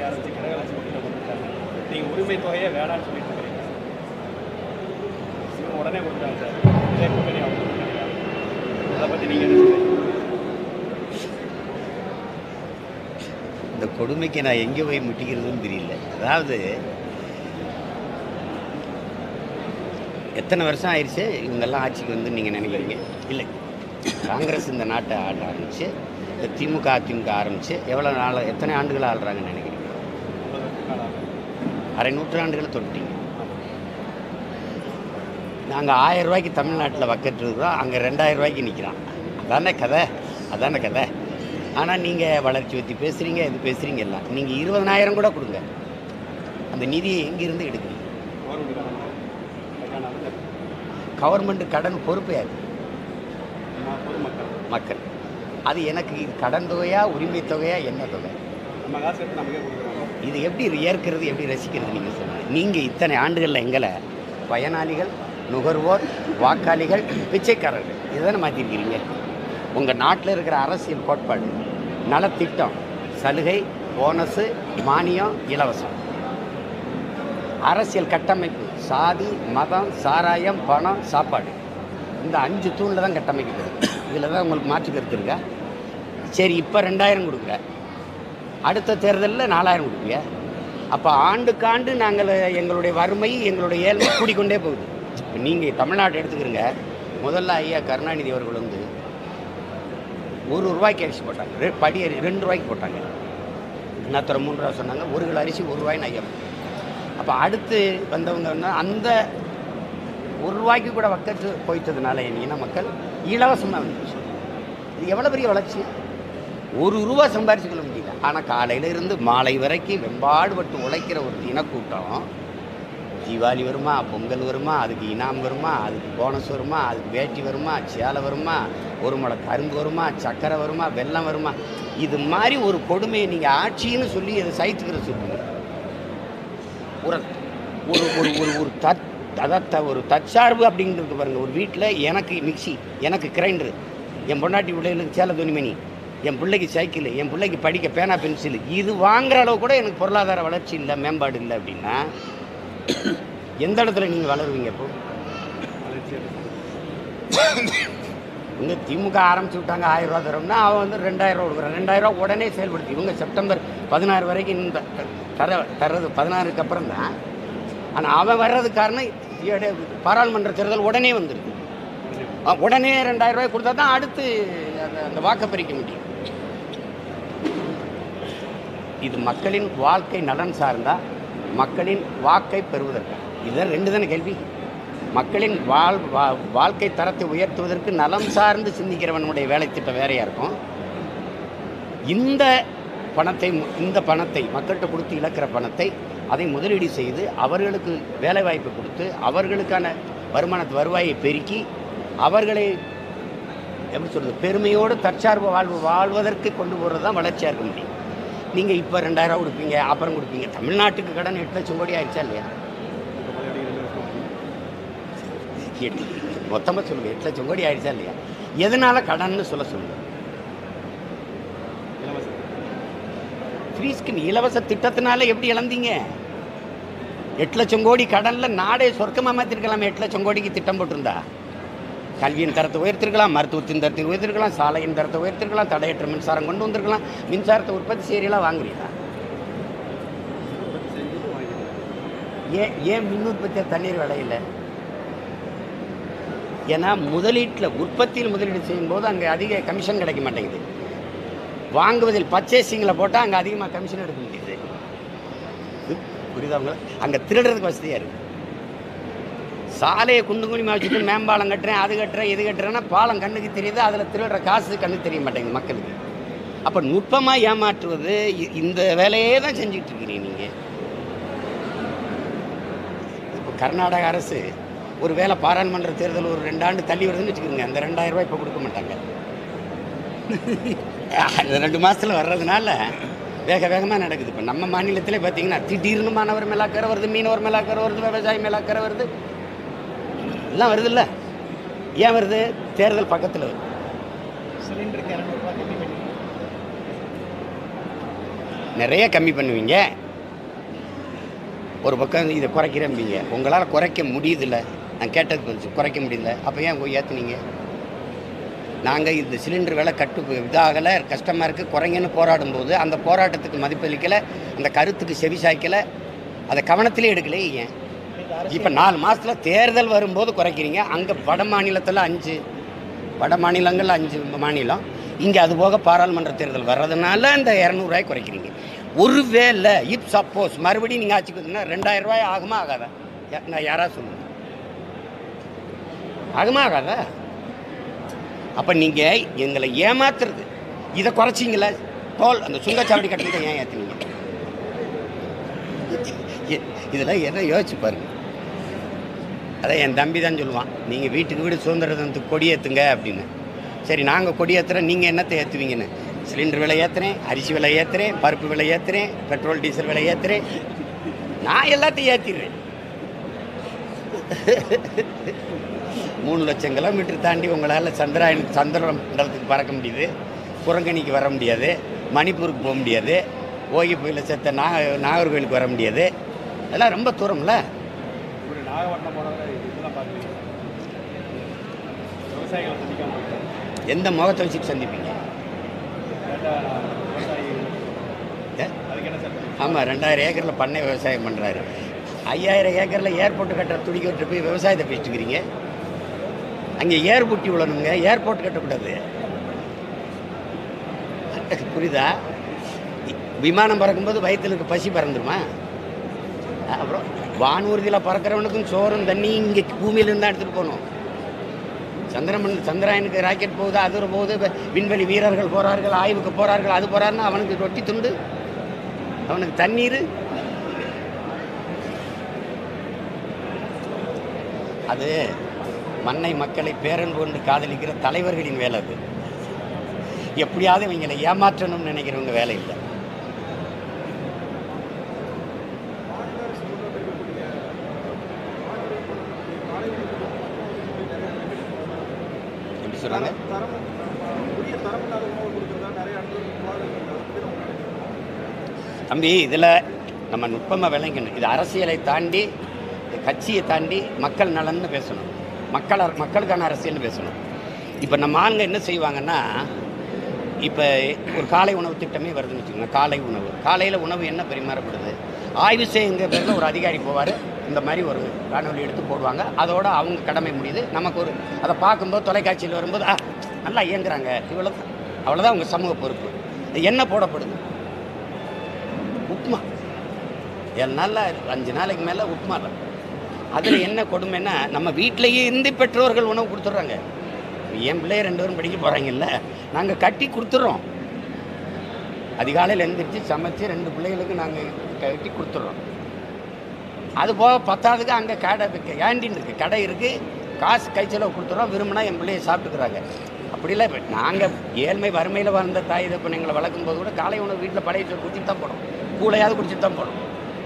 தொகை ஆரம்பிச்சு கடகலட்சுமி திட்டம் கொடுத்துட்டாங்க நீங்கள் உரிமை தொகையே வேணாம்னு சொல்லிட்டு இருக்கிறீங்க இவங்க உடனே கொடுத்தாங்க சார் இதே கூட்டணி அவங்க கொடுத்தாங்க அதை பற்றி நீங்கள் என்ன சொல்றீங்க இந்த கொடுமைக்கு நான் எங்கே போய் முட்டிக்கிறதுன்னு தெரியல அதாவது எத்தனை வருஷம் ஆயிடுச்சு இவங்கெல்லாம் ஆட்சிக்கு வந்து நீங்கள் நினைக்கிறீங்க இல்லை காங்கிரஸ் இந்த நாட்டை ஆள ஆரம்பிச்சு இந்த திமுக அதிமுக ஆரம்பிச்சு எவ்வளோ நாள் எத்தனை ஆண்டுகள் ஆள்றாங்கன்னு நினைக்கிறீங்க ஐம்பது வருஷத்துக்கு ஆளாகும். அரை நூற்றாண்டுகளை தொட்டீங்க நாங்கள் ஆயிரம் ரூபாய்க்கு தமிழ்நாட்டில் வக்கட்டு இருக்கிறோம் அங்கே ரெண்டாயிரம் ரூபாய்க்கு நிற்கிறான் அதானே கதை அதானே கதை ஆனால் நீங்கள் வளர்ச்சி பற்றி பேசுகிறீங்க இது பேசுகிறீங்க எல்லாம் நீங்கள் இருபதனாயிரம் கூட கொடுங்க அந்த நிதியை எங்கேருந்து எடுக்கிறீங்க கவர்மெண்ட் கடன் அதுக்கான அந்த கவர்மெண்ட் கடன் பொறுப்பு யாரு நம்ம பொதுமக்கள் மக்கள் அது எனக்கு இது கடன் தொகையா உரிமை தொகையா என்ன தொகை நம்ம காசு எடுத்து நமக்கே கொடுக்குறாங்க இது எப்படி ஏற்கிறது எப்படி ரசிக்கிறது நீங்கள் சொல்லுங்கள் நீங்கள் இத்தனை ஆண்டுகளில் எங்களை பயனாளிகள் நுகர்வோர் வாக்காளிகள் பிச்சைக்காரர்கள் இதுதானே மாற்றிருக்கிறீங்க உங்கள் நாட்டில் இருக்கிற அரசியல் கோட்பாடு நலத்திட்டம் சலுகை போனஸு மானியம் இலவசம் அரசியல் கட்டமைப்பு சாதி மதம் சாராயம் பணம் சாப்பாடு இந்த அஞ்சு தூணில் தான் கட்டமைக்கப்படுது இதில் தான் உங்களுக்கு மாற்று கருத்து இருக்கா சரி இப்போ ரெண்டாயிரம் கொடுக்குற அடுத்த தேர்தலில் நாலாயிரம் கொடுப்பீங்க அப்போ ஆண்டுக்காண்டு நாங்கள் எங்களுடைய வறுமை எங்களுடைய ஏழ்மை கூடிக்கொண்டே போகுது இப்போ நீங்கள் தமிழ்நாட்டை எடுத்துக்கிறீங்க முதல்ல ஐயா கருணாநிதி அவர்கள் வந்து ஒரு ரூபாய்க்கு அரிசி போட்டாங்க ரெ- படி அரி ரெண்டு ரூபாய்க்கு போட்டாங்க இன்னத்தர மூணு ரூபா சொன்னாங்க ஒரு கிலோ அரிசி ஒரு ரூபாய்னு ஐயா அப்போ அடுத்து வந்தவங்க வந்து அந்த ஒரு ரூபாய்க்கு கூட வக்கத்து போயிட்டதுனால என் இன மக்கள் இலவசமாக வந்துச்சு இது எவ்வளோ பெரிய வளர்ச்சி ஒரு ரூபா சம்பாரிச்சுக்கொள்ள முடியல ஆனால் காலையில இருந்து மாலை வரைக்கும் வெம்பாடுபட்டு உழைக்கிற ஒரு இனக்கூட்டம் தீபாவளி வருமா பொங்கல் வருமா அதுக்கு இனாம் வருமா அதுக்கு போனஸ் வருமா அதுக்கு வேட்டி வருமா சேலை வருமா ஒரு முளை கரும்பு வருமா சக்கரை வருமா வெல்லம் வருமா இது மாதிரி ஒரு கொடுமையை நீங்கள் ஆட்சின்னு சொல்லி அதை சைத்துக்கிற சொல்லுங்க ஒரு ஒரு ஒரு ஒரு ஒரு தத் அதாவது த- ஒரு தற்சார்பு அப்படிங்கிறது பாருங்க ஒரு வீட்டில் எனக்கு மிக்ஸி எனக்கு கிரைண்டரு என் பொண்டாட்டி பிள்ளைகளுக்கு சேலை துணிமணி என் பிள்ளைக்கு சைக்கிள் என் பிள்ளைக்கு படிக்க பேனா பென்சில் இது வாங்குற அளவு கூட எனக்கு பொருளாதார வளர்ச்சி இல்லை மேம்பாடு இல்லை அப்படின்னா எந்த இடத்துல நீங்கள் வளருவீங்க இப்போ வளர்ச்சி இங்கே திமுக ஆரம்பிச்சு விட்டாங்க ஆயிரம் ரூபா தரோம்னா அவன் வந்து ரெண்டாயிரம் ரூபா கொடுக்குறான் ரெண்டாயிரம் ரூபா உடனே செயல்படுத்தி இவங்க செப்டம்பர் பதினாறு வரைக்கும் இந்த தர தர்றது பதினாறுக்கு அப்புறம் தான் ஆனால் அவன் வர்றதுக்கு காரணம் இட- பாராளுமன்ற தேர்தல் உடனே வந்துருக்கு அஹ் உடனே ரெண்டாயிரம் ரூபாய் கொடுத்தா தான் அடுத்து அந்த அந்த வாக்கை பறிக்க முடியும் இது மக்களின் வாழ்க்கை நலன் சார்ந்தா மக்களின் வாக்கை பெறுவதற்கு இதுதான் ரெண்டு தானே கேள்வி மக்களின் வாழ் வா- வாழ்க்கை தரத்தை உயர்த்துவதற்கு நலம் சார்ந்து சிந்திக்கிறவனுடைய வேலை திட்டம் வேறையாக இருக்கும் இந்த பணத்தை மு- இந்த பணத்தை மக்கள்கிட்ட கொடுத்து இழக்கிற பணத்தை அதை முதலீடு செய்து அவர்களுக்கு வேலை வாய்ப்பு கொடுத்து அவர்களுக்கான வருமானத்து வருவாயை பெருக்கி அவர்களை எப்படி சொல்கிறது பெருமையோடு தற்சார்பு வாழ்வு வாழ்வதற்கு கொண்டு போகிறது தான் வளர்ச்சியாக இருக்க முடியும் நீங்கள் இப்போ ரெண்டாயிரம் ரூபா கொடுப்பீங்க அப்புறம் கொடுப்பீங்க தமிழ்நாட்டுக்கு கடன் எட்டு லட்சம் கோடி ஆயிடுச்சா இல்லையா இப்போ மறுபடியும் ரெண்டு வருஷம் எட்டு மொத்தமாக சொல்லுங்கள் எட்டு லட்சம் கோடி ஆயிடுச்சா இல்லையா எதனால் கடன்னு சொல்ல சொல்லுங்கள் இலவசம் ஃப்ரீ ஸ்கீம் இலவச திட்டத்தினால எப்படி இழந்தீங்க எட்டு லட்சம் கோடி கடனில் நாடே சொர்க்கமாக மாற்றிருக்கலாம் எட்டு லட்சம் கோடிக்கு திட்டம் போட்டிருந்தா கல்வியின் தரத்தை உயர்த்திருக்கலாம் மருத்துவத்தின் தரத்தை உயர்த்திருக்கலாம் சாலையின் தரத்தை உயர்த்திருக்கலாம் தடையற்ற மின்சாரம் கொண்டு வந்திருக்கலாம் மின்சாரத்தை உற்பத்தி செய்யலாம் வாங்குறீங்களா செஞ்சுட்டு வாங்கிக்கலாம் ஏன் ஏன் மின் உற்பத்தியை தண்ணீர் விளையல ஏன்னா முதலீட்டில் உற்பத்தியில் முதலீடு செய்யும்போது அங்கே அதிக கமிஷன் கிடைக்க மாட்டேங்குது வாங்குவதில் பர்ச்சேசிங்கில் போட்டால் அங்கே அதிகமாக கமிஷன் எடுக்க முடியுது இது புரியுதா உங்களுக்கு அங்கே திருடுறதுக்கு வசதியாக இருக்குது சாலையை குண்டு குனிமா வச்சுட்டு மேம்பாலம் கட்டுறேன் அது கட்டுறேன் இது கட்டுறேன்னா பாலம் கண்ணுக்கு தெரியுது அதில் திருடுற காசு கண்ணுக்கு தெரிய மாட்டேங்குது மக்களுக்கு அப்போ நுட்பமாக ஏமாற்றுவது இ- இந்த வேலையே தான் செஞ்சுட்டு இருக்கிறீங்க நீங்கள் இப்போ கர்நாடக அரசு ஒரு வேளை பாராளுமன்ற தேர்தல் ஒரு ரெண்டு ஆண்டு தள்ளி வருதுன்னு வச்சுக்கோங்க அந்த ரெண்டாயிரம் ரூபாய் இப்போ கொடுக்க மாட்டாங்க அது ரெண்டு மாதத்தில் வர்றதுனால வேக வேகமாக நடக்குது இப்போ நம்ம மாநிலத்திலே பார்த்தீங்கன்னா திடீர்னு மாணவர் மேலே அக்கறை வருது மீனவர் மேலே அக்கறை வருது விவசாயி மேலே அக்கறை வருது எல்லாம் வருதுல்ல ஏன் வருது தேர்தல் பக்கத்தில் வருது சிலிண்டருக்கு இரநூறுபா கம்மி பண்ணி நிறைய கம்மி பண்ணுவீங்க ஒரு பக்கம் இதை குறைக்கிறேன்பீங்க உங்களால் குறைக்க முடியுதில்ல நான் கேட்டதுக்கு கொஞ்சம் குறைக்க முடியல அப்போ ஏன் போய் ஏற்றுனீங்க நாங்கள் இந்த சிலிண்டர் விலை கட்டு இதாகலை கஷ்டமாக இருக்குது குறைங்கன்னு போராடும்போது அந்த போராட்டத்துக்கு மதிப்பளிக்கலை அந்த கருத்துக்கு செவி சாய்க்கலை அதை கவனத்திலே எடுக்கலையே ஏன் இப்போ நாலு மாதத்தில் தேர்தல் வரும்போது குறைக்கிறீங்க அங்கே வட மாநிலத்தில் அஞ்சு வட மாநிலங்களில் அஞ்சு மாநிலம் இங்கே அது போக பாராளுமன்ற தேர்தல் வர்றதுனால அந்த இரநூறுவாய் குறைக்கிறீங்க ஒருவேளை இப் சப்போஸ் மறுபடியும் நீங்கள் ஆட்சிக்கு வந்தீங்கன்னா ரெண்டாயிரம் ரூபாய் ஆகுமா ஆகாதா யா- நான் யாராவது சொல்லுங்க ஆகுமா ஆகாதா அப்போ நீங்கள் எங்களை ஏமாத்துறது இதை குறைச்சிங்களே டோல் அந்த சுங்கச்சாவடி கட்டணத்தை ஏன் ஏற்றுனீங்க இதெல்லாம் என்ன யோசிச்சு பாருங்க அதான் என் தம்பி தான் சொல்லுவான் நீங்கள் வீட்டுக்கு வீடு சுதந்திர தினத்துக்கு கொடி ஏற்றுங்க அப்படின்னு சரி நாங்கள் கொடி ஏற்றுறோம் நீங்கள் என்னத்தை ஏற்றுவீங்கன்னு சிலிண்டர் விலை ஏற்றுறேன் அரிசி விலை ஏற்றுறேன் பருப்பு விலை ஏற்றுறேன் பெட்ரோல் டீசல் விலை ஏற்றுறேன் நான் எல்லாத்தையும் ஏற்றிடுறேன் மூணு லட்சம் கிலோமீட்டர் தாண்டி உங்களால் சந்திராயன் சந்திர மண்டலத்துக்கு பறக்க முடியுது குரங்கணிக்கு வர முடியாது மணிப்பூருக்கு போக முடியாது ஓகி புயல செத்த நா நாகர்கோவிலுக்கு வர முடியாது அதெல்லாம் ரொம்ப தூரம்ல ஒரு நாகப்பட்டினம் போனவங்க இதெல்லாம் பார்க்குறீங்க விவசாயிகளை சந்திக்காம போயிட்டாங்க எந்த முகத்தை வச்சுட்டு சந்திப்பீங்க கேட்டா விவசாயி ஏ? அதுக்கு என்ன சார் ஆமாம் ரெண்டாயிரம் ஏக்கரில் பண்ணை விவசாயம் பண்ணுறாரு ஐயாயிரம் ஏக்கரில் ஏர்போர்ட் கட்டுற துடிக்க விட்டு போய் விவசாயத்தை பேசிட்டுக்கிறீங்க அங்கே ஏர்புட்டி விழணுங்க ஏர்போர்ட் கட்டக்கூடாது புரியுதா இ- விமானம் பறக்கும்போது வயித்துல இருக்க பசி பறந்துருமா அப்புறம் வானூர்தியில் பறக்கிறவனுக்கும் சோறும் தண்ணி இங்கே பூமியிலேருந்து தான் எடுத்துகிட்டு போகணும் சந்திரமன் சந்திராயனுக்கு ராக்கெட் போகுது அது போகுது வி- விண்வெளி வீரர்கள் போகிறார்கள் ஆய்வுக்கு போகிறார்கள் அது போகிறாருன்னா அவனுக்கு ரொட்டி துண்டு அவனுக்கு தண்ணீர் அது மண்ணை மக்களை பேரன்பு கொண்டு காதலிக்கிற தலைவர்களின் வேலை அது எப்படியாவது இவங்களை ஏமாற்றணும்னு நினைக்கிறவங்க வேலை இல்லை எப்படி சொல்கிறாங்க தரம் உரிய தரம் இல்லாத உணவு கொடுக்குறதா நிறைய இடத்துல தம்பி இதில் நம்ம நுட்பமாக விளங்கணும் இது அரசியலை தாண்டி கட்சியை தாண்டி மக்கள் நலன்னு பேசணும் மக்கள் அர- மக்களுக்கான அரசியல்னு பேசணும் இப்போ நம்ம ஆளுங்க என்ன செய்வாங்கன்னா இப்போ ஒரு காலை உணவு திட்டமே வருதுன்னு வச்சுக்கோங்க காலை உணவு காலையில் உணவு என்ன பரிமாறப்படுது ஆய்வு செய்யுங்க பேரில் ஒரு அதிகாரி போவார் இந்த மாதிரி ஒரு காணொலி எடுத்து போடுவாங்க அதோட அவங்க கடமை முடியுது நமக்கு ஒரு அதை பார்க்கும்போது தொலைக்காட்சியில் வரும்போது ஆ நல்லா இயங்குறாங்க இவ்வளோ அவ்வளோதான் அவங்க சமூக பொறுப்பு இது என்ன போடப்படுது உப்புமா ஏழு நாளில் அஞ்சு நாளைக்கு மேலே உப்புமா தான் அதில் என்ன கொடுமைன்னா நம்ம வீட்டிலேயே இருந்து பெற்றோர்கள் உணவு கொடுத்துட்றாங்க என் பிள்ளைய ரெண்டு பேரும் படிக்க போகிறாங்கல்ல நாங்கள் கட்டி கொடுத்துட்றோம் அதிகாலையில் எழுந்திரிச்சு சமைச்சு ரெண்டு பிள்ளைகளுக்கு நாங்கள் கட்டி கொடுத்துட்றோம் அது போக பத்தாவதுக்கு அங்கே கடை இருக்குது கேண்டீன் இருக்குது கடை இருக்குது காசு கை செலவு கொடுத்துறோம் விரும்பினா என் பிள்ளைய சாப்பிட்டுக்கிறாங்க அப்படிலாம் இப்போ நாங்கள் ஏழ்மை வறுமையில் வளர்ந்த தாய் தப்பு எங்களை வளர்க்கும் போது கூட காலை உணவு வீட்டில் பழைய சோறு குடிச்சிட்டு தான் போடும் கூலையாவது குடிச்சிட்டு தான் போடும்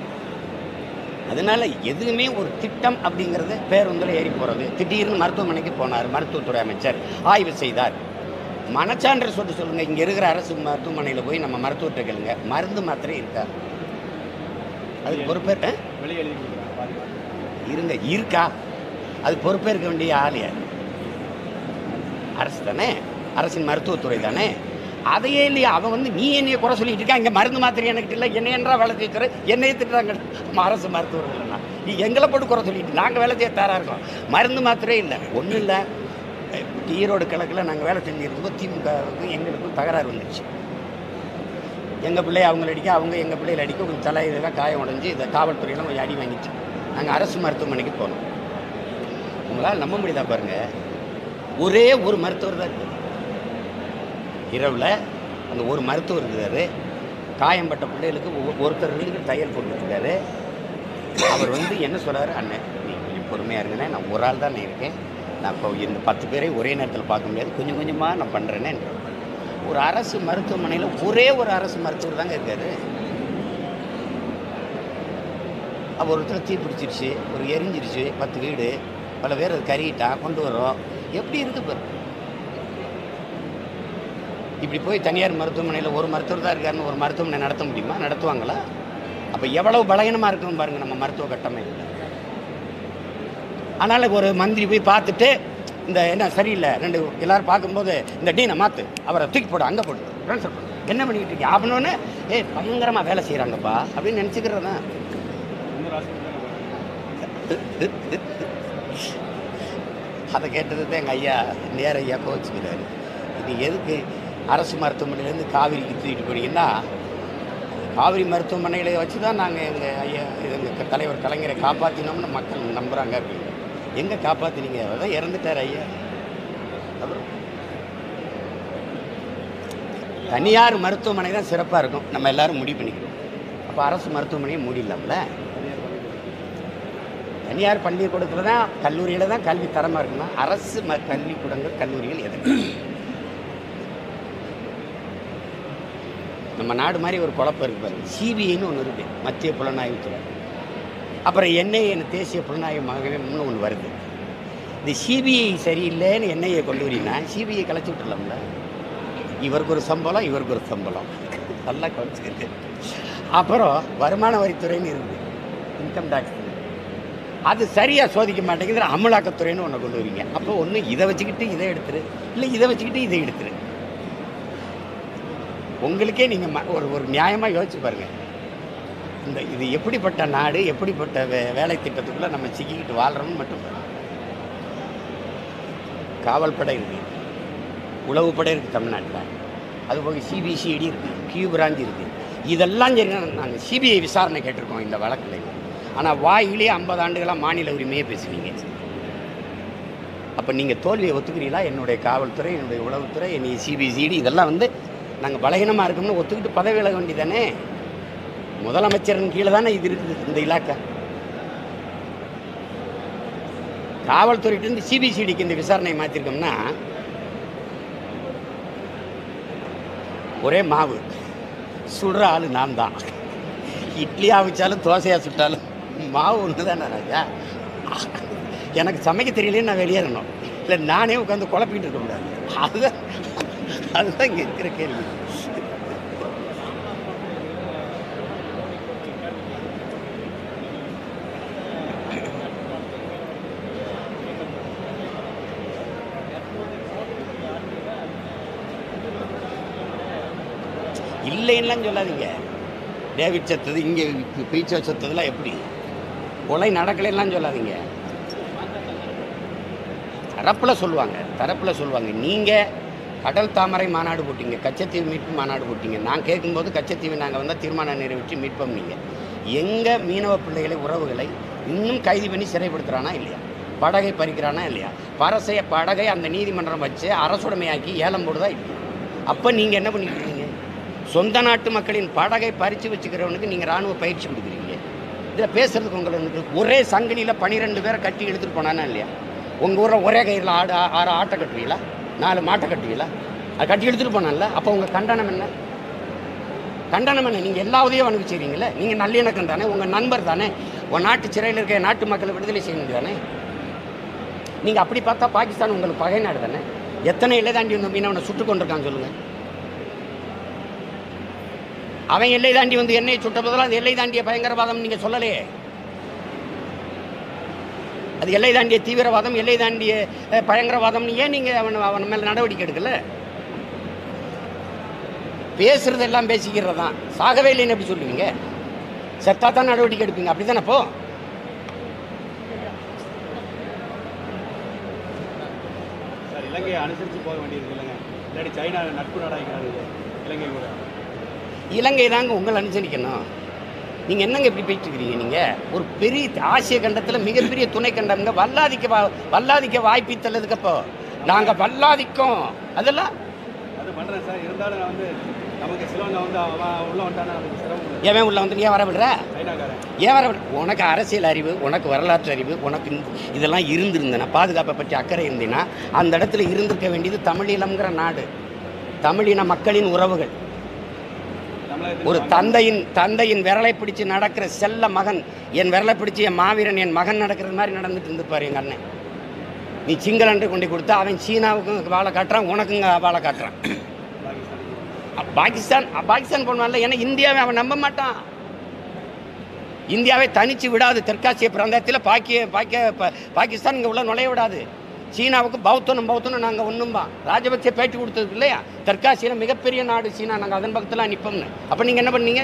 அதனால எதுவுமே ஒரு திட்டம் அப்படிங்கிறது பேருந்தில் ஏறி போகிறது திடீர்னு மருத்துவமனைக்கு போனார் மருத்துவத்துறை அமைச்சர் ஆய்வு செய்தார் மனச்சான்று சொல்லிட்டு சொல்லுங்கள் இங்கே இருக்கிற அரசு மருத்துவமனையில் போய் நம்ம மருத்துவத்தை கேளுங்க மருந்து மாத்திரை இருக்கா அதுக்கு பொறுப்பேற்க வெளியே எழுதி கொடுக்குறாங்க பாதி பாதி. இருங்க இருக்கா அது பொறுப்பேற்க வேண்டிய ஆள் யார் அரசு தானே அரசின் மருத்துவத்துறை தானே அதையே இல்லையா அவன் வந்து நீ என்னைய குறை சொல்லிட்டு இருக்கா இங்கே மருந்து மாத்திரை எனக்கு இல்லை என்ன என்றா வேலை செய்கிற என்னையே திட்டுறாங்க நம்ம அரசு மருத்துவர்கள்னா நீ எங்களை போட்டு குறை சொல்லிட்டு நாங்கள் வேலை செய்ய தயாராக இருக்கோம் மருந்து மாத்திரை இல்லை ஒன்றும் இல்லை ஈரோடு கிழக்கில் நாங்கள் வேலை செஞ்சிருந்தோம் திமுகவுக்கும் எங்களுக்கும் தகராறு வந்துடுச்சு எங்கள் பிள்ளைய அவங்கள அடிக்க அவங்க எங்கள் பிள்ளைகளை அடிக்க கொஞ்சம் தலை இதெல்லாம் காயம் உடஞ்சி இந்த காவல்துறையெல்லாம் கொஞ்சம் அடி வாங்கிச்சு நாங்கள் அரசு மருத்துவமனைக்கு போனோம் உங்களால் நம்ப முடியுதா பாருங்க ஒரே ஒரு மருத்துவர் தான் இருக்குது இரவில் அந்த ஒரு மருத்துவர் இருக்கிறாரு காயம்பட்ட பிள்ளைகளுக்கு ஒ- ஒருத்தருக்கு தையல் போட்டுருக்காரு அவர் வந்து என்ன சொல்றாரு அண்ணன் நீங்க கொஞ்சம் பொறுமையாக இருங்கண்ணே நான் ஒரு ஆள் தான் இருக்கேன் நான் இப்போ இந்த பத்து பேரை ஒரே நேரத்தில் பார்க்க முடியாது கொஞ்சம் கொஞ்சமாக நான் பண்ணுறேனே ஒரு அரசு மருத்துவமனையில் ஒரே ஒரு அரசு மருத்துவர் தாங்க இருக்காரு அப்போ ஒருத்தர் தீ பிடிச்சிருச்சு ஒரு எரிஞ்சிருச்சு பத்து வீடு பல பேர் அது கருகிட்டான் கொண்டு வரோம் எப்படி இருக்கு பாரு இப்படி போய் தனியார் மருத்துவமனையில் ஒரு மருத்துவர் தான் இருக்காருன்னு ஒரு மருத்துவமனை நடத்த முடியுமா நடத்துவாங்களா அப்போ எவ்வளவு பலகீனமாக இருக்கும் பாருங்க நம்ம மருத்துவ கட்டமைப்பு அதனால் ஒரு மந்திரி போய் பார்த்துட்டு இந்த என்ன சரியில்லை ரெண்டு எல்லாரும் பார்க்கும்போது இந்த டீனை மாற்று அவரை தூக்கி போடு அங்கே போடு ட்ரான்ஸ்ஃபர் பண்ணு என்ன பண்ணிக்கிட்டு இருக்கீங்க அப்படின்னோடனே ஏய் பயங்கரமாக வேலை செய்கிறாங்கப்பா அப்படின்னு நினச்சிக்கிறது தான் இன்னொரு ஹாஸ்பிட்டல் அதை கேட்டது தான் எங்கள் ஐயா நேர ஐயா கோச்சுக்கிறாரு இது எதுக்கு அரசு மருத்துவமனையிலேருந்து காவிரிக்கு தூக்கிட்டு போனீங்கன்னா காவிரி மருத்துவமனைகளை வச்சு தான் நாங்கள் எங்கள் ஐயா எங்கள் தலைவர் கலைஞரை காப்பாற்றினோம்னு மக்கள் நம்புகிறாங்க அப்படின்னு எங்கே காப்பாற்றினீங்க அதான் இறந்துட்டார் ஐயா அப்புறம் தனியார் மருத்துவமனை தான் சிறப்பாக இருக்கும் நம்ம எல்லாரும் முடிவு பண்ணிக்கிறோம் அப்போ அரசு மருத்துவமனையை மூடிடலாம்ல தனியார் பள்ளிக்கூடத்தில் தான் கல்லூரியில் தான் கல்வி தரமாக இருக்குமா அரசு ம பள்ளிக்கூடங்கள் கல்லூரிகள் எதுக்கு நம்ம நாடு மாதிரி ஒரு குழப்பம் இருக்கு பாருங்க சிபிஐன்னு ஒன்று இருக்குது மத்திய புலனாய்வுத்துறை அப்புறம் என்ஐஏ தேசிய புலனாய்வு மகம்னு ஒன்று வருது இந்த சிபிஐ சரியில்லைன்னு என்ஐஏ கொண்டு வரீங்கன்னா சிபிஐ கலைச்சி விட்டுலாம்ல இவருக்கு ஒரு சம்பளம் இவருக்கு ஒரு சம்பளம் நல்லா குறைச்சிருக்கு அப்புறம் வருமான வரித்துறைன்னு இருக்குது இன்கம் டேக்ஸ் அது சரியாக சோதிக்க மாட்டேங்குது அமலாக்கத்துறைன்னு ஒன்று கொண்டு வரீங்க அப்போ ஒன்று இதை வச்சுக்கிட்டு இதை எடுத்துரு இல்லை இதை வச்சுக்கிட்டு இதை எடுத்துரு உங்களுக்கே நீங்கள் ஒரு ஒரு நியாயமாக யோசிச்சு பாருங்கள் இந்த இது எப்படிப்பட்ட நாடு எப்படிப்பட்ட வே வேலை திட்டத்துக்குள்ளே நம்ம சிக்கிக்கிட்டு வாழ்கிறோம்னு மட்டும் பாருங்க. காவல் படை இருக்குது உளவு படை இருக்குது தமிழ்நாட்டில் அதுபோக சிபிசிஐடி இருக்குது கியூ பிரான்ச் இருக்குது இதெல்லாம் சரி நாங்கள் சிபிஐ விசாரணை கேட்டிருக்கோம் இந்த வழக்கில் ஆனால் வாயிலே ஐம்பது ஆண்டுகளாக மாநில உரிமையே பேசுவீங்க அப்போ நீங்கள் தோல்வியை ஒத்துக்கிறீங்களா என்னுடைய காவல்துறை என்னுடைய உளவுத்துறை என்னுடைய சிபிசிஐடி இதெல்லாம் வந்து நாங்கள் பலகீனமாக இருக்கோம்னு ஒத்துக்கிட்டு பதவி விலக வேண்டியதானே முதலமைச்சரின் கீழே தானே இது இருக்குது இந்த இலாக்கா காவல்துறையிட்டிருந்து சிபிசிடிக்கு இந்த விசாரணையை மாற்றிருக்கோம்னா ஒரே மாவு சுடுற ஆள் நான் தான் இட்லியாக அவிச்சாலும் தோசையாக சுட்டாலும் மாவு ஒன்று தானே ராஜா எனக்கு சமைக்க தெரியலையே நான் வெளியேறணும் இல்லை நானே உட்காந்து குழப்பிக்கிட்டு இருக்க கூடாது அதுதான் அதுதான் இங்கே இருக்கிற கேள்வி இல்லைன்னுலாம் சொல்லாதீங்க டேவிட் செத்தது இங்கே பீச்சா செத்ததுலாம் எப்படி கொலை நடக்கலைலாம் சொல்லாதீங்க தரப்பில் சொல்லுவாங்க தரப்பில் சொல்லுவாங்க நீங்கள் கடல் தாமரை மாநாடு போட்டீங்க கச்சத்தீவு மீட்பு மாநாடு போட்டீங்க நான் கேட்கும்போது கச்சத்தீவு நாங்கள் வந்தால் தீர்மானம் நிறைவேற்றி மீட்போம் நீங்கள் எங்கள் மீனவ பிள்ளைகளை உறவுகளை இன்னும் கைது பண்ணி சிறைப்படுத்துகிறானா இல்லையா படகை பறிக்கிறானா இல்லையா பரசைய படகை அந்த நீதிமன்றம் வச்சு அரசுடைமையாக்கி ஏலம் போடுதா இல்லையா அப்போ நீங்கள் என்ன பண்ணிட்டு இருக்கீங்க சொந்த நாட்டு மக்களின் படகை பறித்து வச்சுக்கிறவனுக்கு நீங்கள் ராணுவ பயிற்சி கொடுக்குறீங்க இதில் பேசுறதுக்கு உங்களுக்கு ஒரே சங்கிலியில் பன்னிரெண்டு பேரை கட்டி எடுத்துகிட்டு போனானா இல்லையா உங்கள் ஊரில் ஒரே கயிறில் ஆடு ஆ- ஆறு ஆட்டை கட்டுவீங்களா நாலு மாட்டை கட்டுவீங்களா அது கட்டி எடுத்துகிட்டு போனான்ல அப்போ உங்கள் கண்டனம் என்ன கண்டனம் என்ன நீங்கள் எல்லா உதவியும் அனுப்பிச்சிடுறீங்களே நீங்கள் நல்லிணக்கம் தானே உங்கள் நண்பர் தானே உன் நாட்டு சிறையில் இருக்க நாட்டு மக்களை விடுதலை செய்யணும் தானே நீங்கள் அப்படி பார்த்தா பாகிஸ்தான் உங்களுக்கு பகை நாடு தானே எத்தனை எல்லை தாண்டி வந்து மீனவனை சுட்டு கொண்டிருக்கான்னு சொல்லுங்கள் அவன் எல்லை தாண்டி வந்து என்னை சுட்ட போதெல்லாம் அது எல்லை தாண்டிய பயங்கரவாதம் நீங்கள் சொல்லலையே அது எல்லை தாண்டிய தீவிரவாதம் எல்லை தாண்டிய அஹ், பயங்கரவாதம் ஏன் நீங்கள் அவன் அவன் மேலே நடவடிக்கை எடுக்கல பேசுறது எல்லாம் பேசிக்கிறது தான் சாகவே இல்லைன்னு எப்படி சொல்லுவீங்க செத்தா தான் நடவடிக்கை எடுப்பீங்க அப்படி தானே அப்போ சார் இலங்கையை அனுசரித்து போக வேண்டியது இல்லைங்க இல்லாட்டி சைனா நட்பு நாடாகிறாரு இலங்கை கூட இலங்கை தாங்க உங்களை அனுசரிக்கணும் நீங்கள் என்னங்க இப்படி போயிட்டு இருக்கிறீங்க நீங்கள் ஒரு பெரிய ஆசிய கண்டத்தில் மிகப்பெரிய துணை கண்டம்ங்க வல்லாதிக்க வா வல்லாதிக்க வாய்ப்பித்தல்லதுக்கு அப்போ நாங்கள் வல்லாதிக்கோம் அதெல்லாம் அது பண்ணுறேன் சார் இருந்தாலும் நான் வந்து நமக்கு சிலவங்க வந்து அவன் உள்ள வந்துட்டானா நமக்கு சிரமம் இல்லை ஏன் உள்ள வந்து நீ ஏன் வர விடுற சைனாக்காரன் ஏன் வர விடுற? உனக்கு அரசியல் அறிவு உனக்கு வரலாற்று அறிவு உனக்கு இந்த- இதெல்லாம் இருந்திருந்தேன்னா பாதுகாப்பை பற்றி அக்கறை இருந்தீங்கன்னா அந்த இடத்துல இருந்திருக்க வேண்டியது தமிழீழம்ங்கிற நாடு தமிழின மக்களின் உறவுகள் தமிழகத்தில் ஒரு தந்தையின் தந்தையின் விரலை பிடிச்சு நடக்கிற செல்ல மகன் என் விரலை பிடிச்சு என் மாவீரன் என் மகன் நடக்கிறது மாதிரி நடந்துட்டு இருந்துப்பார் எங்கள் அண்ணன் நீ சிங்களன்று கொண்டு கொடுத்தா அவன் சீனாவுக்கும் வாழை காட்டுறான் உனக்குங்க வாழை காட்டுறான் பாகிஸ்தான் பாகிஸ்தான் பாகிஸ்தான் பண்ணுவான்ல ஏன்னா இந்தியாவை அவன் நம்ப மாட்டான் இந்தியாவை தனிச்சு விடாது தெற்காசிய பிராந்தியத்தில் பாக்கிய பாக்கிய பா- பாகிஸ்தான் இங்கே உள்ள நுழைய விடாது சீனாவுக்கு பௌத்தனும் பௌத்தனும் நாங்கள் ஒன்றும்பா ராஜபக்சே பேட்டி கொடுத்தது இல்லையா தெற்காசியில் மிகப்பெரிய நாடு சீனா நாங்கள் அதன் பக்கத்தில் நிற்போம்னு அப்போ நீங்கள் என்ன பண்ணீங்க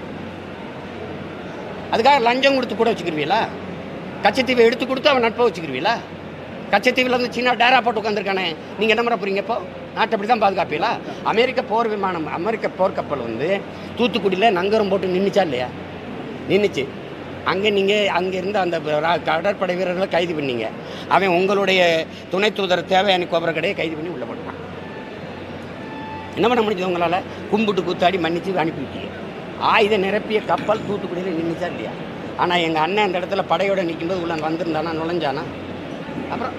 அதுக்காக லஞ்சம் கொடுத்து கூட வச்சுக்கிருவீங்களா கச்சத்தீவை எடுத்து கொடுத்து அவன் நட்பை வச்சுக்கிருவீங்களா கச்சத்தீவில் வந்து சீனா டேரா போட்டு உட்காந்துருக்கானே நீங்கள் என்ன பண்ண போறீங்க இப்போ நாட்டை அப்படி தான் பாதுகாப்பீங்களா அமெரிக்க போர் விமானம் அமெரிக்க போர்க்கப்பல் வந்து தூத்துக்குடியில் நங்கரம் போட்டு நின்றுச்சா இல்லையா நின்றுச்சு அங்கே நீங்கள் அங்கே இருந்த அந்த ரா- கடற்படை வீரர்களை கைது பண்ணீங்க அவன் உங்களுடைய துணை தூதர் தேவையான கோபுர கடையை கைது பண்ணி உள்ளே போட்டான் என்ன பண்ண முடிஞ்சது உங்களால் கும்பிட்டு கூத்தாடி மன்னிச்சு அனுப்பிவிட்டீங்க ஆயுதம் நிரப்பிய கப்பல் தூத்துக்குடியில் நின்றுச்சா இல்லையா ஆனால் எங்கள் அண்ணன் அந்த இடத்துல படையோட நிற்கும்போது உள்ள வந்திருந்தானா நுழைஞ்சானா அப்புறம்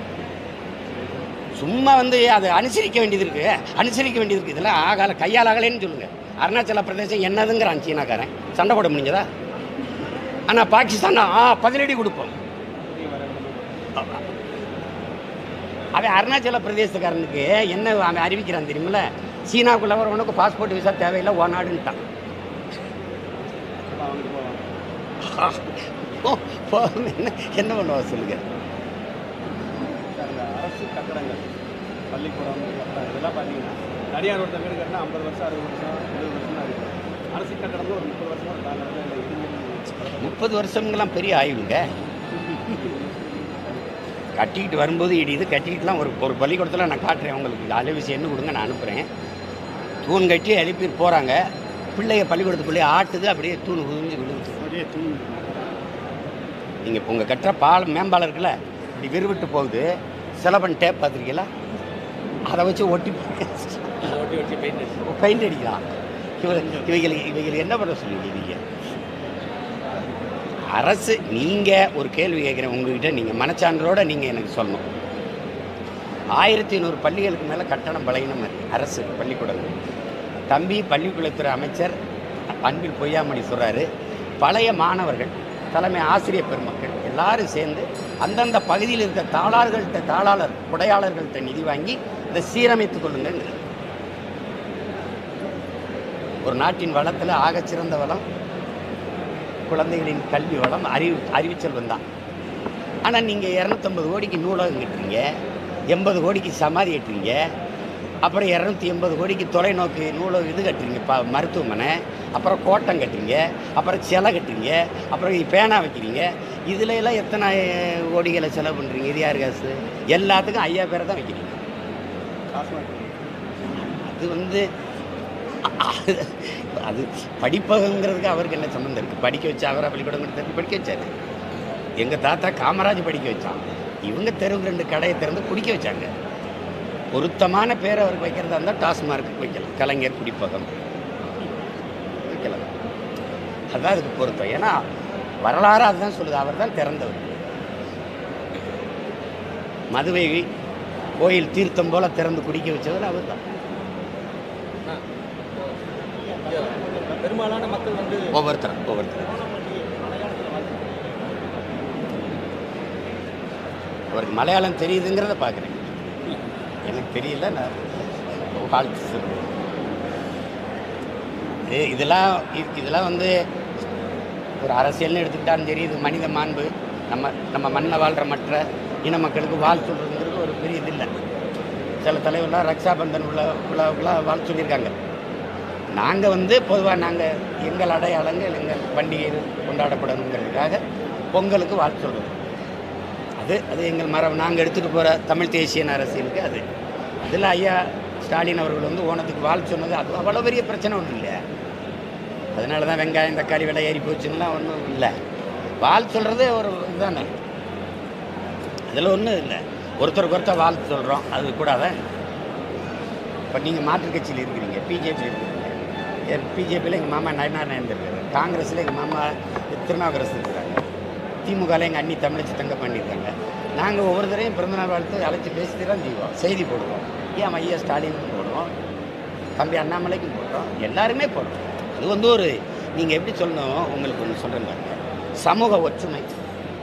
சும்மா வந்து அதை அனுசரிக்க வேண்டியது இருக்கு அனுசரிக்க வேண்டியது இருக்கு இதெல்லாம் ஆகலை கையால் ஆகலைன்னு சொல்லுங்க அருணாச்சல பிரதேசம் என்னதுங்கிறான் சீனாக்காரன் சண்டை போட முடிஞ்சதா ஆனால் பாகிஸ்தான் ஆ பதிலடி கொடுப்போம் அவன் அருணாச்சல பிரதேசக்காரனுக்கு என்ன அவன் அறிவிக்கிறான் தெரியுமில்ல சீனாவுக்குள்ள வரவனுக்கு பாஸ்போர்ட் விசா தேவையில்லை ஓ நாடுன்ட்டான் அப்ப அவனுக்கு போவான் ஓ, போ, என்ன என்ன பண்ணுவா சொல்லுங்க சார் இந்த அரசு கட்டடங்கள் பள்ளிக்கூடம் கட்டடம் இதெல்லாம் பார்த்தீங்கன்னா தனியார் ஒருத்தர் வீடு கட்டினா ஐம்பது வருஷம் அறுபது வருஷம் எழுபது வருஷம் தான் இருக்கு அரசு கட்டடம் ஒரு முப்பது வருஷம் தாங்க இல்லை இடிஞ்சு முப்பது வருஷம்லாம் பெரிய ஆயுளுங்க கட்டிக்கிட்டு வரும்போது இடியுது கட்டிக்கிட்டுலாம் ஒரு ஒரு பள்ளிக்கூடத்தில் நான் காட்டுறேன் உங்களுக்கு அலைவசி என்ன கொடுங்க நான் அனுப்புகிறேன் தூண் கட்டி எழுப்பி போகிறாங்க பிள்ளைய பள்ளிக்கூடத்துக்குள்ளேயே ஆட்டுது அப்படியே தூண் குதிஞ்சு விழுந்து அப்படியே தூங்கி நீங்கள் இப்போ உங்கள் கட்டுற பாலம் மேம்பாலம் இருக்குல்ல இப்படி விருவிட்டு போகுது சிலபன் டேப் பார்த்துருக்கீங்களா அதை வச்சு ஒட்டி ஓட்டி ஓட்டி பெயிண்ட் பெயிண்ட் அடிக்கலாம் இவங்க இவைகளுக்கு இவைகள் என்ன பண்ண சொல்லுவீங்க நீங்கள் அரசு நீங்கள் ஒரு கேள்வி கேட்குறேன் உங்ககிட்ட நீங்கள் மனச்சான்றோட நீங்கள் எனக்கு சொல்லணும் ஆயிரத்தி ஐநூறு பள்ளிகளுக்கு மேலே கட்டணம் பலகீனம் இருக்கு அரசு பள்ளிக்கூடங்கள் தம்பி பள்ளிக்கூடத்துறை அமைச்சர் அன்பில் பொய்யாமணி சொல்கிறாரு பழைய மாணவர்கள் தலைமை ஆசிரியர் பெருமக்கள் எல்லாரும் சேர்ந்து அந்தந்த பகுதியில் இருக்க தாளார்கள்ட்ட தாளாளர் உடையாளர்கள்ட்ட நிதி வாங்கி இதை சீரமைத்துக் கொள்ளுங்கிறது ஒரு நாட்டின் வளத்தில் ஆகச்சிறந்த வளம் குழந்தைகளின் கல்வி வளம் அறிவு அறிவுச்செல்வம் தான் ஆனால் நீங்கள் இரநூத்தம்பது கோடிக்கு நூலகம் கட்டுறீங்க எண்பது கோடிக்கு சமாதி கட்டுறீங்க அப்புறம் இரநூத்தி எண்பது கோடிக்கு தொலைநோக்கு நூலகம் இது கட்டுறீங்க ப மருத்துவமனை அப்புறம் கோட்டம் கட்டுறீங்க அப்புறம் சிலை கட்டுறீங்க அப்புறம் பேனா வைக்கிறீங்க இதுல எல்லாம் எத்தனை கோடிகளை செலவு பண்ணுறீங்க இது யார் காசு எல்லாத்துக்கும் ஐயா பேரை தான் வைக்கிறீங்க காசு அது வந்து அது- அது படிப்பகங்கிறதுக்கு அவருக்கு என்ன சம்மந்தம் இருக்குது படிக்க வச்சு அவரை பள்ளிக்கூடம் கொடுத்து படிக்க வச்சாரு எங்கள் தாத்தா காமராஜ் படிக்க வச்சான் இவங்க தெருவுக்கு ரெண்டு கடையை திறந்து குடிக்க வச்சாங்க பொருத்தமான பேரை அவருக்கு வைக்கிறதா இருந்தால் டாஸ்மார்க்கு வைக்கலாம் கலைஞர் குடிப்பகம் வைக்கலாம் அதுதான் அதுக்கு பொருத்தம் ஏன்னா வரலாறு அதுதான் சொல்லுது அவர் தான் திறந்தவர் மதுவை கோயில் தீர்த்தம் போல திறந்து குடிக்க வச்சவர் அவர் தான் பெரும்பாலான மக்கள் வந்து ஒவ்வொருத்தரும் ஒவ்வொருத்தரும் அவருக்கு மலையாளம் தெரியுதுங்கிறத பார்க்குறேன் எனக்கு தெரியல நான் வாழ்த்து சொல்றேன். இது இதெல்லாம் இ- இதெல்லாம் வந்து ஒரு அரசியல்னு எடுத்துக்கிட்டாலும் சரி இது மனித மாண்பு நம்ம நம்ம மண்ணில் வாழ்கிற மற்ற இன மக்களுக்கு வாழ் சொல்கிறதுங்கிறது ஒரு பெரிய இது இல்லை சில தலைவர்லாம் ரக்ஷாபந்தன் உள்ள உள்ளவங்களாம் வாழ் சொல்லியிருக்காங்க நாங்கள் வந்து பொதுவாக நாங்கள் எங்கள் அடையாளங்கள் எங்கள் பண்டிகை கொண்டாடப்படணுங்கிறதுக்காக பொங்கலுக்கு வாழ்த்து சொல்கிறோம் அது அது எங்கள் மரம் நாங்கள் எடுத்துகிட்டு போகிற தமிழ் தேசியன் அரசியலுக்கு அது அதில் ஐயா ஸ்டாலின் அவர்கள் வந்து ஓணத்துக்கு வாழ்த்து சொன்னது அது அவ்வளோ பெரிய பிரச்சனை ஒன்றும் இல்லை அதனால தான் வெங்காயம் தக்காளி விலை ஏறி போச்சுன்னா ஒன்றும் இல்லை வாழ்த்து சொல்கிறது ஒரு இதுதானே அதில் ஒன்றும் இல்லை ஒருத்தருக்கு ஒருத்தர் வாழ்த்து சொல்கிறோம் அது கூடாத இப்போ நீங்கள் மாற்றுக் கட்சியில் இருக்கிறீங்க பிஜேபி இருக்கிறீங்க என் பிஜேபியில் எங்கள் மாமா நயனார் இருந்திருக்காரு காங்கிரஸில் எங்கள் மாமா திருநாவுக்கரசு இருக்கிறாங்க திமுகவில் எங்கள் அண்ணி தமிழச்சி தங்க பண்ணியிருக்காங்க நாங்கள் ஒவ்வொரு தடையும் பிறந்தநாள் வாழ்த்து அழைச்சி பேசிட்டு தான் செய்வோம் செய்தி போடுவோம் ஏன் ஐயா ஸ்டாலினுக்கும் போடுவோம் தம்பி அண்ணாமலைக்கும் போடுறோம் எல்லாருமே போடுறோம் அது வந்து ஒரு நீங்கள் எப்படி சொல்லணும் உங்களுக்கு ஒன்று சொல்கிறேன் பாருங்க சமூக ஒற்றுமை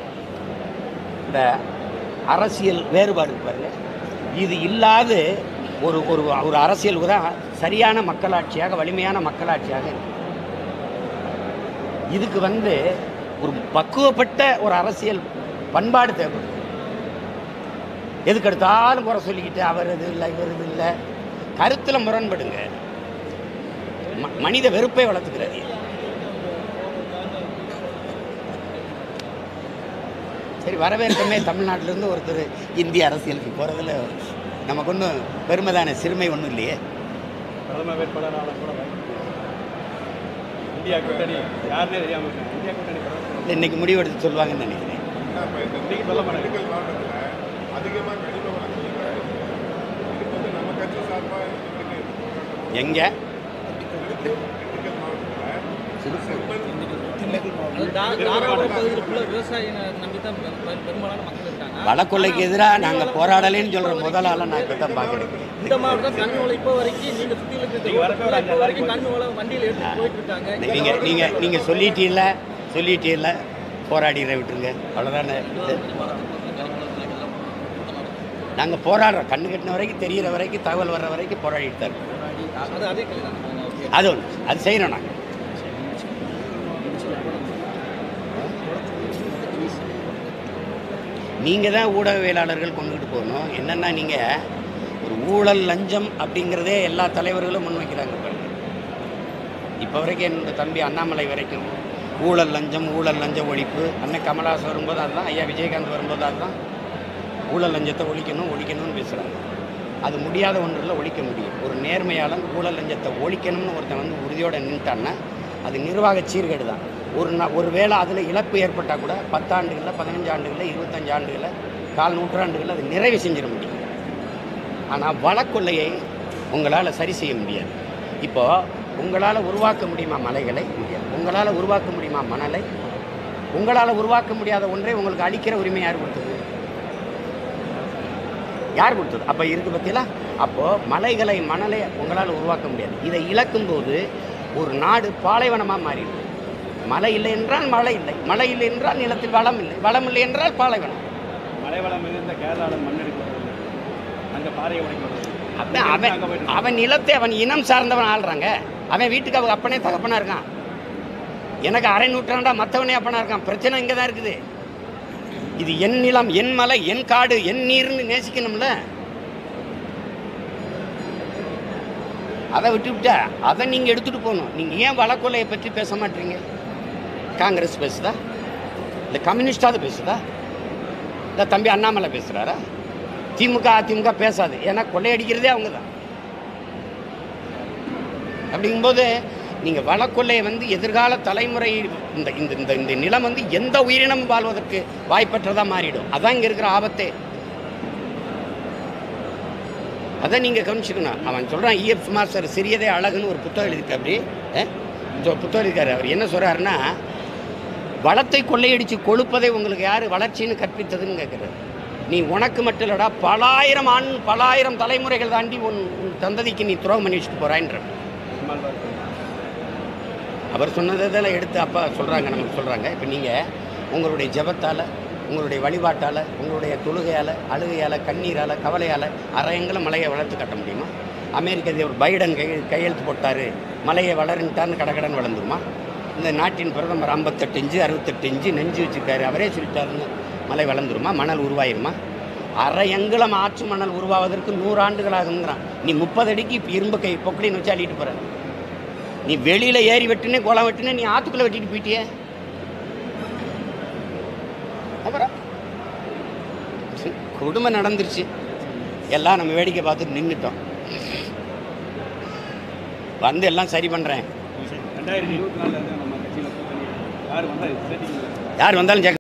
இந்த அரசியல் வேறுபாடு இருக்கு பாருங்க இது இல்லாது ஒரு ஒரு ஒரு அரசியல் தான் சரியான மக்களாட்சியாக வலிமையான மக்களாட்சியாக இருக்கு இதுக்கு வந்து ஒரு பக்குவப்பட்ட ஒரு அரசியல் பண்பாடு தேவைப்படுது எதுக்கு எடுத்தாலும் குறை சொல்லிக்கிட்டு அவர் இது இல்லை இவர் இது இல்லை கருத்தில் முரண்படுங்க ம- மனித வெறுப்பை வளர்த்துக்கிறது சரி வரவேற்கமே தமிழ்நாட்டிலேருந்து ஒருத்தர் இந்திய அரசியலுக்கு போகிறதுல நமக்கு ஒன்றும் பெருமை தானே சிறுமை ஒன்றும் இல்லையே பிரதம வேட்பாளராக கூட வாய்ப்பு இருக்கு. இந்தியா கூட்டணி யாருன்னே தெரியாம இருக்காங்க இந்தியா கூட்டணி பிரதமர் இல்லை இன்னைக்கு முடிவெடுத்து சொல்லுவாங்கன்னு நினைக்கிறேன் இன்னைக்கு சொல்ல மாட்டாங்க மெடிக்கல் மாவட்டத்தில் அதிகமாக கனிம வளம் சொல்லியிருக்காரு இதுக்கு வந்து நம்ம கட்சி சார்பாக இவருக்கு எங்கே திண்டுக்கல் மாவட்டத்தில் செம்மண் தாராபுர பகுதியில் ஃபுல்லாக விவசாயியை நம்பி தான் பெ- பெரும்பாலான மக்கள் இருக்காங்க வடக்கொள்ளைக்கு எதிராக நாங்கள் போராடலைன்னு சொல்கிற முதல் ஆளை நான் இப்போ தான் பார்க்குறேன் இந்த மாவட்டம் கண்ணு வலை இப்போ வரைக்கும் நீங்க சுத்தி இருக்கிற நீங்க வரப்போ ஒரு இப்போ வரைக்கும் கண்ணு வலை வண்டியில் எடுத்து போயிட்டு இருக்காங்க நீங்கள் நீங்கள் நீங்கள் சொல்லிட்டீல்ல சொல்லிட்டீல்ல போராடிற விட்டுருங்க அவ்வளோதானே நாங்கள் போராடுறோம் கண்ணு கட்டின வரைக்கும் தெரியிற வரைக்கும் தகவல் வர்ற வரைக்கும் போராடிட்டு தான் இருக்கோம் அது அதே கேள்வி தான் அது ஒன்று அது செய்கிறோம் நாங்கள் நீங்கள் தான் ஊடகவியலாளர்கள் கொண்டுகிட்டு போகணும் என்னென்னா நீங்கள் ஒரு ஊழல் லஞ்சம் அப்படிங்கிறதே எல்லா தலைவர்களும் முன்வைக்கிறாங்க பாருங்க இப்போ வரைக்கும் என்னோட தம்பி அண்ணாமலை வரைக்கும் ஊழல் லஞ்சம் ஊழல் லஞ்ச ஒழிப்பு அண்ணன் கமலஹாசன் வரும்போது அதுதான் ஐயா விஜயகாந்த் வரும்போது அதுதான் ஊழல் லஞ்சத்தை ஒழிக்கணும் ஒழிக்கணும்னு பேசுகிறாங்க அது முடியாத ஒன்றில் ஒழிக்க முடியும் ஒரு நேர்மையாளன் ஊழல் லஞ்சத்தை ஒழிக்கணும்னு ஒருத்தன் வந்து உறுதியோடு நின்ட்டான்னா அது நிர்வாக சீர்கேடு தான் ஒரு நா ஒரு வேளை அதில் இழப்பு ஏற்பட்டால் கூட பத்தாண்டுகளில் பதினஞ்சு ஆண்டுகளில் இருபத்தஞ்சு ஆண்டுகளில் கால் நூற்றாண்டுகளில் அது நிறைவு செஞ்சிட முடியும் ஆனால் வழக்கொள்ளையை உங்களால் சரி செய்ய முடியாது இப்போது உங்களால் உருவாக்க முடியுமா மலைகளை முடியாது உங்களால் உருவாக்க முடியுமா மணலை உங்களால் உருவாக்க முடியாத ஒன்றை உங்களுக்கு அளிக்கிற உரிமை யார் கொடுத்தது யார் கொடுத்தது அப்போ இருக்கு பத்தியில அப்போது மலைகளை மணலை உங்களால் உருவாக்க முடியாது இதை இழக்கும்போது ஒரு நாடு பாலைவனமாக மாறிடும் மழை இல்லை என்றால் மழை இல்லை மழை இல்லை என்றால் நிலத்தில் வளம் இல்லை வளம் இல்லை என்றால் பாலைவனம் மலை வளம் மிகுந்த கேரளாவில் மண்ணெடுக்க வருது அங்கே பாறையை உடைக்க வருது அப்ப அவன் அவன் நிலத்தை அவன் இனம் சார்ந்தவன் ஆள்றாங்க அவன் வீட்டுக்கு அவன் அப்பனே தகப்பனா இருக்கான் எனக்கு அரை நூற்றாண்டா மற்றவனே அப்பனா இருக்கான் பிரச்சனை இங்கே தான் இருக்குது இது என் நிலம் என் மலை என் காடு என் நீர்னு நேசிக்கணும்ல அதை விட்டுவிட்டா அதை நீங்கள் எடுத்துகிட்டு போகணும் நீங்கள் ஏன் வழக்கொலையை பற்றி பேச மாட்டீங்க காங்கிரஸ் பேசுதா இல்லை கம்யூனிஸ்டாவது பேசுதா இல்லை தம்பி அண்ணாமலை பேசுகிறாரா திமுக அதிமுக பேசாது ஏன்னா கொள்ளையடிக்கிறதே அவங்க தான் அப்படிங்கும்போது நீங்கள் வழக்கொள்ளையை வந்து எதிர்கால தலைமுறை இந்த இந்த இந்த இந்த நிலம் வந்து எந்த உயிரினமும் வாழ்வதற்கு வாய்ப்பற்றதாக மாறிடும் அதான் இங்கே இருக்கிற ஆபத்தே அதை நீங்கள் கவனிச்சுக்கணும் அவன் சொல்கிறான் இஎஃப் சுமார் சார் சிறியதே அழகுன்னு ஒரு புத்தகம் எழுதிக்க அப்படி புத்தகம் எழுதிக்காரு அவர் என்ன சொல்கிறாருன்னா வளத்தை கொள்ளையடித்து கொழுப்பதை உங்களுக்கு யார் வளர்ச்சின்னு கற்பித்ததுன்னு கேட்குறாரு நீ உனக்கு மட்டும் இல்லடா பலாயிரம் ஆண் பலாயிரம் தலைமுறைகள் தாண்டி உன் உன் தந்ததிக்கு நீ துரோகம் பண்ணி வச்சுட்டு போகிறான்ற சும்மால் பார்த்து அவர் சொன்னதெல்லாம் எடுத்து அப்பா சொல்கிறாங்க நமக்கு சொல்கிறாங்க இப்போ நீங்கள் உங்களுடைய ஜெபத்தால் உங்களுடைய வழிபாட்டால் உங்களுடைய தொழுகையால் அழுகையால் கண்ணீரால் கவலையால் அரையங்களும் மலையை வளர்த்து கட்ட முடியுமா அமெரிக்க அதிபர் பைடன் கை கையெழுத்து போட்டார் மலையை வளருன்ட்டான்னு கடகடன் வளர்ந்துருமா இந்த நாட்டின் பிரதமர் ஐம்பத்தெட்டு இஞ்சு அறுபத்தெட்டு இஞ்சு நெஞ்சு வச்சுருக்காரு அவரே சொல்லிட்டாருன்னு மலை வளர்ந்துருமா மணல் உருவாயிருமா அரை எங்குளம் ஆற்று மணல் உருவாவதற்கு நூறு ஆண்டுகள் ஆகுங்கிறான் நீ முப்பது அடிக்கு இப்ப இரும்பு கை பொக்கலின்னு வச்சு அள்ளிட்டு போகிற நீ வெளியில் ஏறி வெட்டுனே குளம் வெட்டுனே நீ ஆற்றுக்குள்ளே வெட்டிட்டு போயிட்டியே அப்புறம் சரி, கொடுமை நடந்துருச்சு எல்லாம் நம்ம வேடிக்கை பார்த்துட்டு நின்றுட்டோம் வந்து எல்லாம் சரி பண்ணுறேன் ரெண்டாயிரத்தி இருபத்தி நாலுல இருந்து நம்ம கட்சியில் கூட்டணி யார் வந்தால் யார் வந்தாலும் ஜெக